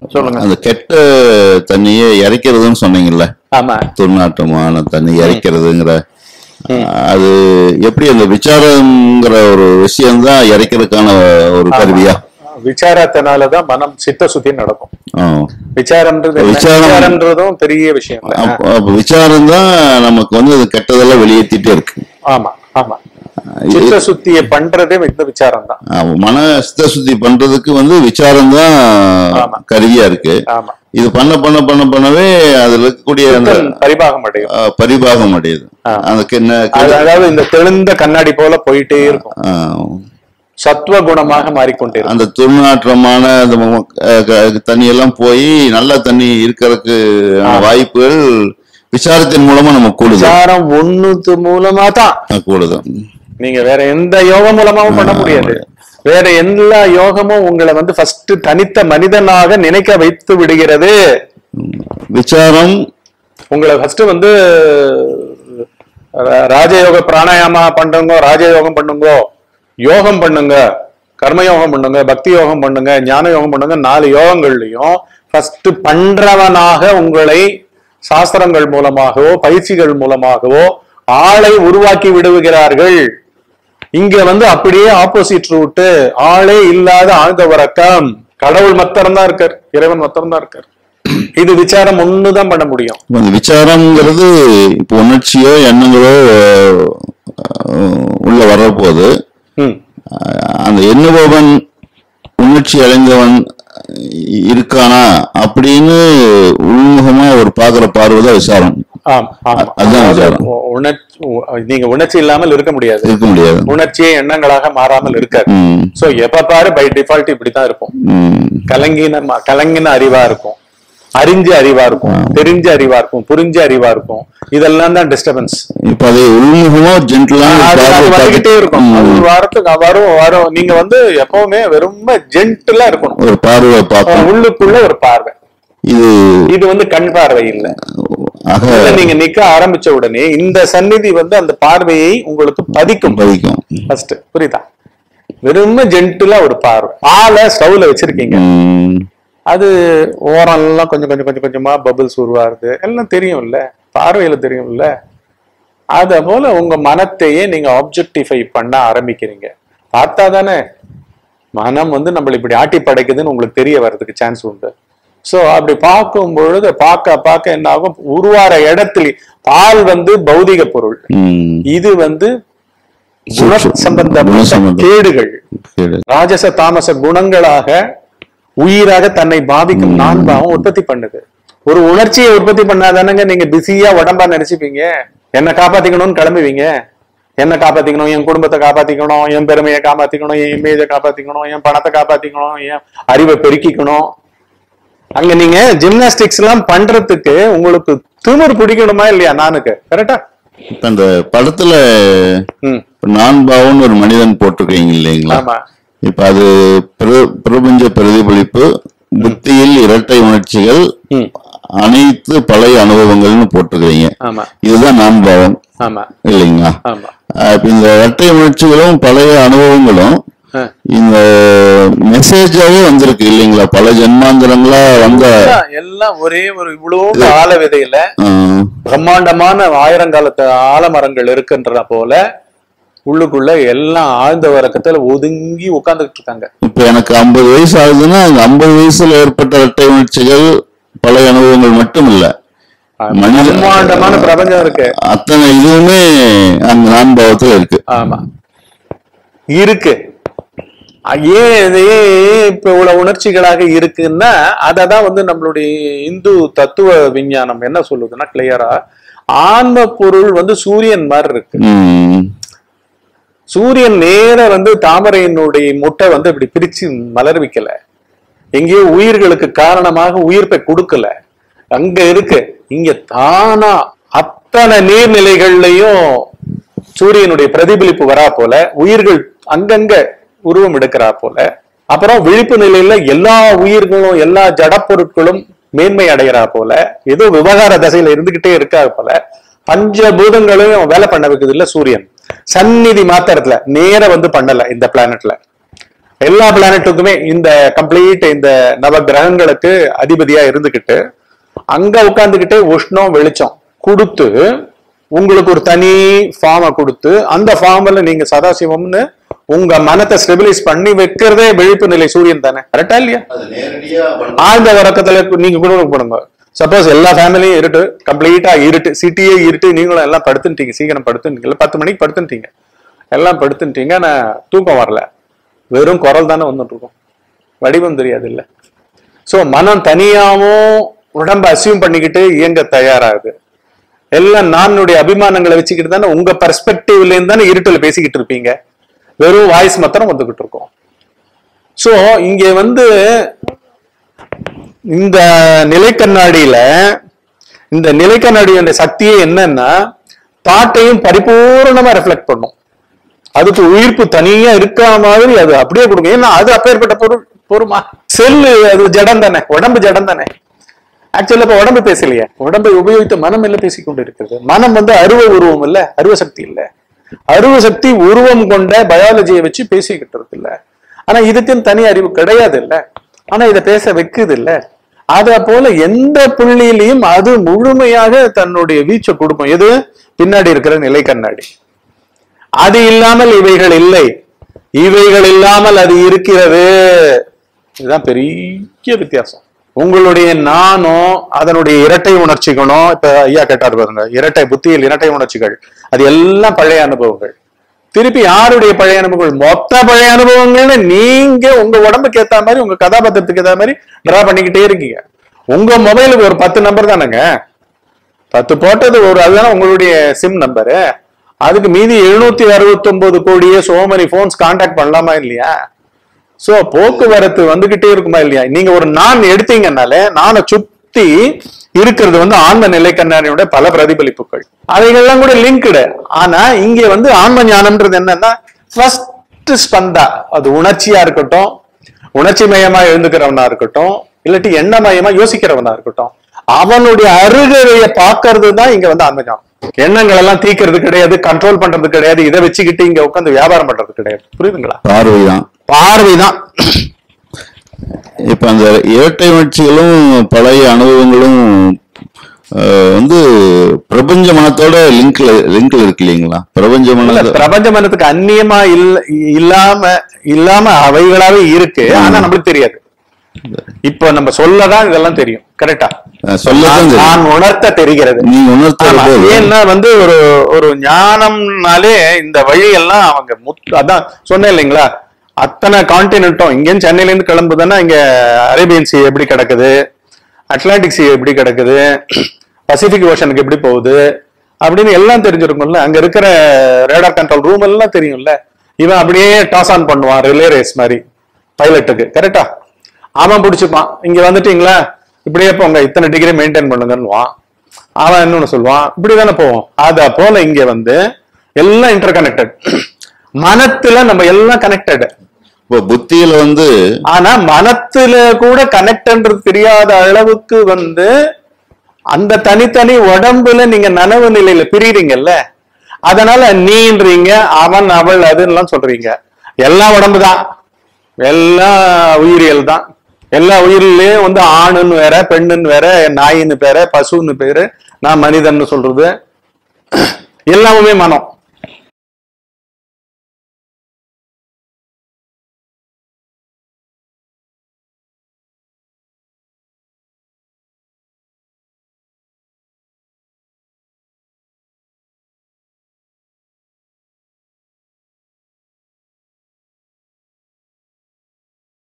சொல்லுங்க அந்த கெட்ட தண்ணியை இறைக்கிறதுன்னு சொன்னீங்கல்ல ஆமா துர்நாற்றமான தண்ணி இறைக்கிறதுங்கிற அது எப்படி அந்த விசாரங்கிற ஒரு விஷயம்தான் இறைக்கிறதுக்கான ஒரு கருவியா விசாரத்தினாலதான் மனம் சித்த சுத்தி நடக்கும் ஆ. விசாரம்ன்றது என்ன? விசாரம். விசாரம்ன்றதும் பெரிய விஷயம் இல்ல. அப்ப அப்ப விசாரம் தான் நமக்கு வந்து அது கெட்டதெல்லாம் வெளியேற்றிட்டே இருக்கு ஆமா ஆமா சித்த சுத்திய பண்றதே இந்த விசாரம் தான் ஆமா, மன சித்த சுத்தி பண்றதுக்கு வந்து விசாரம் தான் ஆமா. கருவியா இருக்கு ஆமா இது பண்ண பண்ண பண்ண பண்ணவே அதுல இருக்கக்கூடிய அந்த சித்தம் பரிபாகம் அடையும் ஆ, பரிபாகம் அடையுது ஆ. அந்த கிண்ண அது அதாவது இந்த தெளிந்த கண்ணாடி போல போயிட்டே இருக்கும் ஆ, சத்துவ குணமாக மாறிக்கொண்டே இருக்கும் அந்த துர்நாற்றமான அந்த ம- அஹ் க- தண்ணி எல்லாம் போய் நல்ல தண்ணி இருக்கிறதுக்கு வாய்ப்புகள் விசாரத்தின் மூலமா நம்ம கூடுது விசாரம் ஒண்ணுத்து மூலமா தான் ஆ, கூடுது நீங்க வேற எந்த யோகம் மூலமாவும் பண்ண முடியாது வேற எல்லா யோகமும் உங்களை வந்து ஃபர்ஸ்ட் தனித்த மனிதனாக நினைக்க வைத்து விடுகிறது விசாரம் உங்களை ஃபர்ஸ்ட் வந்து ரா- ராஜயோக பிராணாயாமா பண்ணுங்க ராஜயோகம் பண்ணுங்க யோகம் பண்ணுங்க கர்மயோகம் பண்ணுங்க பக்தி யோகம் பண்ணுங்க ஞான யோகம் பண்ணுங்க நாலு யோகங்கள்லயும் ஃபர்ஸ்ட் பண்றவனாக உங்களை சாஸ்திரங்கள் மூலமாகவோ பயிற்சிகள் மூலமாகவோ ஆளை உருவாக்கி விடுகிறார்கள் இங்க வந்து அப்படியே ஆப்போசிட் ரூட்டு ஆளே இல்லாத ஆழ்ந்த உறக்கம் கடவுள் மத்தரம் தான் இருக்கார் இறைவன் மத்தரம் தான் இருக்கார் இது விசாரம் ஒண்ணுதான் பண்ண முடியும் இப்ப இந்த விசாரம்ங்கிறது இப்போ உணர்ச்சியோ எண்ணங்களோ அஹ், உள்ள வரப்போது ம் அஹ், அந்த எண்ணுபவன் உணர்ச்சி அடைந்தவன் இருக்கானா அப்படின்னு உள்முகமா ஒரு பாக்குற பார்வை தான் விசாரம் ஆம் ஆமா அதுதான் அதாவது விசாரம். உ- உணர்ச்சி உ- நீங்க உணர்ச்சி இல்லாமல் இருக்க முடியாது இருக்க முடியாது உணர்ச்சியே எண்ணங்களாக மாறாமல் இருக்காது ம், சோ எப்ப பாரு பை டிஃபால்ட் இப்படித்தான் இருப்போம் ம், கலங்கின ம- கலங்கின அறிவா இருக்கும் அறிஞ்ச அறிவா இருக்கும் தெரிஞ்ச அறிவா இருக்கும் புரிஞ்ச அறிவா இருக்கும் இதெல்லாம் தான் டிஸ்டர்பன்ஸ் இப்ப அதை உள்முகமா ஜென்டலா அது அது வந்துகிட்டே இருக்கும் அது ஒரு வாரத்துக்கு வரும் வரும் நீங்க வந்து எப்பவுமே வெறும் ஜென்டிலா இருக்கணும் ஒரு பார்வை பார்ப்போம் உள்ளுக்குள்ள ஒரு பார்வை இது இது வந்து கண் பார்வை இல்ல ஆக இதுல நீங்க நிக்க ஆரம்பிச்ச உடனே இந்த சந்நிதி வந்து அந்த பார்வையை உங்களுக்கு பதிக்கும் பதிக்கும் ஃபர்ஸ்ட் புரியுதா வெறும் ஜென்டிலா ஒரு பார்வை ஆளை ஸ்டவ்ல வச்சிருக்கீங்க ம், அது ஓரம் எல்லாம் கொஞ்சம் கொஞ்சம் கொஞ்சம் கொஞ்சமா பபிள்ஸ் உருவாருது எல்லாம் தெரியும்ல பார்வையில தெரியும்ல அத போல உங்க மனத்தையே நீங்க ஆப்ஜெக்டிஃபை பண்ண ஆரம்பிக்கிறீங்க பார்த்தா தானே மனம் வந்து நம்மள இப்படி ஆட்டி படைக்குதுன்னு உங்களுக்கு தெரிய வர்றதுக்கு சான்ஸ் உண்டு சோ அப்படி பார்க்கும் பொழுது பார்க்க பார்க்க என்ன ஆகும் உருவார இடத்துல பால் வந்து பௌதிக பொருள் ம், இது வந்து குண குண சம்பந்தப்பட்ட சம்பந்தம். கேடுகள் கேடு. ராஜச தாமச குணங்களாக உயிராக தன்னை பாதிக்கும் நான் பாவம் உற்பத்தி பண்ணுது ஒரு உணர்ச்சியை உற்பத்தி பண்ணாதானங்க நீங்க பிஸியா உடம்பா நினைச்சுப்பீங்க என்ன காப்பாத்திக்கணும்னு கிளம்புவீங்க என்ன காப்பாத்திக்கணும் என் குடும்பத்தை காப்பாத்திக்கணும் என் பெருமையை காப்பாத்திக்கணும் என் இமேஜை காப்பாத்திக்கணும் என் பணத்தை காப்பாத்திக்கணும் என் அறிவை பெருக்கிக்கணும் அங்க நீங்க ஜிம்னாஸ்டிக்ஸ் எல்லாம் பண்றதுக்கு உங்களுக்கு திமிர் பிடிக்கணுமா இல்லையா நானுக்கு கரெக்டா இப்ப அந்த படத்துல ம் இப்ப நான் பாவம்னு ஒரு மனிதன் போட்டிருக்கீங்க இல்லைங்களா ஆமா இப்ப அது பிர- பிரபஞ்ச பிரதிபலிப்பு புத்தியில் இரட்டை உணர்ச்சிகள் ம் அனைத்து பழைய அனுபவங்கள்னு போட்டிருக்கீங்க ஆமா இதுதான் நான் பாவம் ஆமா இல்லைங்களா ஆமா அஹ் இப்ப இந்த இரட்டை உணர்ச்சிகளும் பழைய அனுபவங்களும் ஆ. இந்த மெசேஜாவே வந்திருக்கு இல்லைங்களா பல ஜென்மாந்திரங்களா வந்த எல்லாம் எல்லாம் ஒரே ஒரு இவ்வளவு ஆல விதையில அஹ், பிரம்மாண்டமான ஆயிரங்காலத்து ஆலமரங்கள் இருக்குன்ற போல உள்ளுக்குள்ள எல்லாம் ஆழ்ந்த வரக்கத்துல ஒதுங்கி உட்கார்ந்துகிட்டு இருக்காங்க இப்ப எனக்கு ஐம்பது வயசு ஆகுதுன்னா அந்த ஐம்பது வயசுல ஏற்பட்ட இரட்டை உணர்ச்சிகள் பழைய அனுபவங்கள் மட்டும் இல்ல மனித பிரம்மாண்டமான பிரபஞ்சம் இருக்கு அத்தனை இதுவுமே அந்த நான் பாவத்துல இருக்கு ஆமா இருக்கு அஹ் ஏன் இது ஏன் இப்ப இவ்வளவு உணர்ச்சிகளாக இருக்குன்னா அததான் வந்து நம்மளுடைய இந்து தத்துவ விஞ்ஞானம் என்ன சொல்லுதுன்னா கிளியரா ஆன்ம பொருள் வந்து சூரியன் மாதிரி இருக்கு உம் சூரியன் நேர வந்து தாமரையினுடைய முட்டை வந்து இப்படி பிரிச்சு மலர்விக்கல எங்கேயோ உயிர்களுக்கு காரணமாக உயிர்ப்பை கொடுக்கல அங்க இருக்கு இங்க தானா அத்தனை நீர்நிலைகள்லயும் சூரியனுடைய பிரதிபலிப்பு வரா போல உயிர்கள் அங்கங்க உருவம் எடுக்கிறா போல அப்புறம் விழிப்பு நிலையில எல்லா உயிர்களும் எல்லா ஜடப்பொருட்களும் மேன்மை அடைகிறா போல ஏதோ விவகார தசையில இருந்துகிட்டே இருக்கா போல பஞ்சபூதங்களையும் வேலை பண்ண வைக்குது இல்ல சூரியன் சந்நிதி மாத்திரத்துல நேர வந்து பண்ணல இந்த பிளானட்ல எல்லா பிளானட்டுக்குமே இந்த கம்ப்ளீட் இந்த நவ கிரகங்களுக்கு அதிபதியா இருந்துகிட்டு அங்க உட்கார்ந்துகிட்டே உஷ்ணம் வெளிச்சம் கொடுத்து உங்களுக்கு ஒரு தனி ஃபார்மை கொடுத்து அந்த ஃபார்ம்ல நீங்க சதாசிவம்னு உங்க மனத்தை ஸ்டெபிலைஸ் பண்ணி வைக்கிறதே விழிப்பு நிலை சூரியன் தானே கரெக்டா இல்லையா அது நேரடியா ஆழ்ந்த உறக்கத்துல நீங்க கூட போடுங்க சப்போஸ் எல்லா ஃபேமிலியும் இருட்டு கம்ப்ளீட்டா இருட்டு சிட்டியே இருட்டு நீங்களும் எல்லாம் படுத்துட்டீங்க சீக்கிரம் படுத்துட்டீங்க பத்து மணிக்கு படுத்துட்டீங்க எல்லாம் படுத்துட்டீங்க நான் தூக்கம் வரல வெறும் குரல் தானே வந்துட்டு இருக்கும் வடிவம் தெரியாது இல்ல சோ மனம் தனியாவும் உடம்ப அசியூம் பண்ணிக்கிட்டு இயங்க தயாராகுது எல்லாம் நானுடைய அபிமானங்களை வச்சுக்கிட்டு தானே உங்க பெர்ஸ்பெக்டிவ்ல இருந்து தானே இருட்டுல பேசிக்கிட்டு இருப்பீங்க வெறும் வாய்ஸ் மாத்திரம் வந்துகிட்டு இருக்கோம் சோ இங்க வந்து இந்த நிலைக்கண்ணாடியில இந்த நிலைக்கண்ணாடியோட சக்தியே என்னன்னா தாட்டையும் பரிபூர்ணமா ரெஃப்ளெக்ட் பண்ணும் அதுக்கு உயிர்ப்பு தனியா இருக்கா மாதிரி அது அப்படியே கொடுக்கும் ஏன்னா அது அப்பேற்பட்ட பொருள் பொறுமா செல்லு அது ஜடம் தானே உடம்பு ஜடம் தானே ஆக்சுவலா இப்ப உடம்பு பேசலையே உடம்பை உபயோகித்து மனம் இல்ல பேசிக்கொண்டு இருக்கிறது மனம் வந்து அருவ உருவம் இல்ல அருவ சக்தி இல்ல அருவ சக்தி உருவம் கொண்ட பயாலஜியை வச்சு பேசிக்கிட்டு இருக்கு இல்ல ஆனா இதுக்குன்னு தனி அறிவு கிடையாது இல்ல ஆனா இதை பேச வைக்குது இல்ல அத போல எந்த புள்ளியிலையும் அது முழுமையாக தன்னுடைய வீச்சை கொடுக்கும் எது பின்னாடி இருக்கிற நிலை கண்ணாடி அது இல்லாமல் இவைகள் இல்லை இவைகள் இல்லாமல் அது இருக்கிறது இதுதான் பெரிய வித்தியாசம் உங்களுடைய நானும் அதனுடைய இரட்டை உணர்ச்சிகளும் இப்ப ஐயா கேட்டார் பாருங்க இரட்டை புத்தியில் இரட்டை உணர்ச்சிகள் அது எல்லாம் பழைய அனுபவங்கள் திருப்பி யாருடைய பழைய அனுபவங்கள் மொத்த பழைய அனுபவங்கள்னு நீங்க உங்க உடம்புக்கு ஏத்த மாதிரி உங்க கதாபாத்திரத்துக்கு ஏத்த மாதிரி டிரா பண்ணிக்கிட்டே இருக்கீங்க உங்க மொபைலுக்கு ஒரு பத்து நம்பர் தானேங்க பத்து போட்டது ஒரு அதுதானே உங்களுடைய சிம் நம்பரு அதுக்கு மீதி எழுநூத்தி அறுபத்தி ஒன்பது கோடியே சோ மெனி போன்ஸ் கான்டாக்ட் பண்ணலாமா இல்லையா சோ போக்குவரத்து வந்துகிட்டே இருக்குமா இல்லையா நீங்க ஒரு நான் எடுத்தீங்கன்னாலே நானை சுத்தி இருக்கிறது வந்து ஆன்ம நிலை கண்ணாடியோட பல பிரதிபலிப்புகள் அவைகள்லாம் கூட லிங்க்டு ஆனா இங்க வந்து ஆன்ம ஞானம்ன்றது என்னன்னா ஃபர்ஸ்ட் ஸ்பந்தா அது உணர்ச்சியா இருக்கட்டும் உணர்ச்சி மயமா எழுந்துக்கிறவனா இருக்கட்டும் இல்லாட்டி எண்ணமயமா யோசிக்கிறவனா இருக்கட்டும் அவனுடைய அருகதைய பாக்குறது தான் இங்க வந்து ஆன்ம ஞானம் எண்ணங்கள் எல்லாம் தீக்கிறது கிடையாது கண்ட்ரோல் பண்றது கிடையாது இதை வச்சுக்கிட்டு இங்க உட்காந்து வியாபாரம் பண்றது கிடையாது புரியுதுங்களா பார்வைதான் பார்வைதான் இப்ப அந்த இரட்டை உணர்ச்சிகளும் பழைய அனுபவங்களும் அஹ், வந்து பிரபஞ்ச மனத்தோட லிங்க்ல லிங்க்ல இருக்கு இல்லைங்களா பிரபஞ்ச இல்ல, மனத்தோட பிரபஞ்ச மனத்துக்கு அந்நியமா இல்ல இல்லாம இல்லாம அவைகளாவே இருக்கு ஆனா நம்மளுக்கு தெரியாது இப்போ நம்ம சொல்லதான் இதெல்லாம் தெரியும் கரெக்டா அஹ், சொல்லதான் தெரியும். நான் உணர்த்த தெரிகிறது நீங்க உணர்த்துற ஆமா. போது ஏன்னா வந்து ஒரு ஒரு ஞானம்னாலே இந்த வழியெல்லாம் அவங்க முத்- அதான் சொன்னேன் இல்லைங்களா அத்தனை கான்டினென்ட்டும் இங்கேருந்து சென்னையில இருந்து கிளம்புதுன்னா இங்க அரேபியன் சி எப்படி கிடக்குது அட்லாண்டிக் சி எப்படி கிடக்குது பசிபிக் ஓஷனுக்கு எப்படி போகுது அப்படின்னு எல்லாம் தெரிஞ்சிருக்கும்ல அங்க இருக்கிற ரேடார் கண்ட்ரோல் ரூம் எல்லாம் தெரியும்ல இவன் அப்படியே டாஸ் ஆன் பண்ணுவான் ரிலே ரேஸ் மாதிரி பைலட்டுக்கு கரெக்டா அவன் பிடிச்சிப்பான் இங்க வந்துட்டீங்களா இப்படியே போங்க இத்தனை டிகிரி மெயின்டைன் பண்ணுங்கன்னுவான் அவன் இன்னொன்னு சொல்லுவான் இப்படிதானே போவோம் அத போல இங்க வந்து எல்லாம் இன்டர் கனெக்டட் மனத்துல நம்ம எல்லாம் கனெக்டட் இப்போ புத்தியில வந்து ஆனா மனத்துல கூட கனெக்ட்ன்றது தெரியாத அளவுக்கு வந்து அந்த தனித்தனி உடம்புல நீங்க நனவு நிலையில பிரிறீங்கல்ல அதனால நீன்றீங்க அவன் அவள் அதுன்னு சொல்றீங்க எல்லா உடம்பு தான் எல்லா உயிரியல் தான் எல்லா உயிரிலையும் வந்து ஆணுன்னு வேற பெண்ணுன்னு வேற நாயின்னு பேர பசுன்னு பேரு நான் மனிதன்னு சொல்றது எல்லாமே மனம்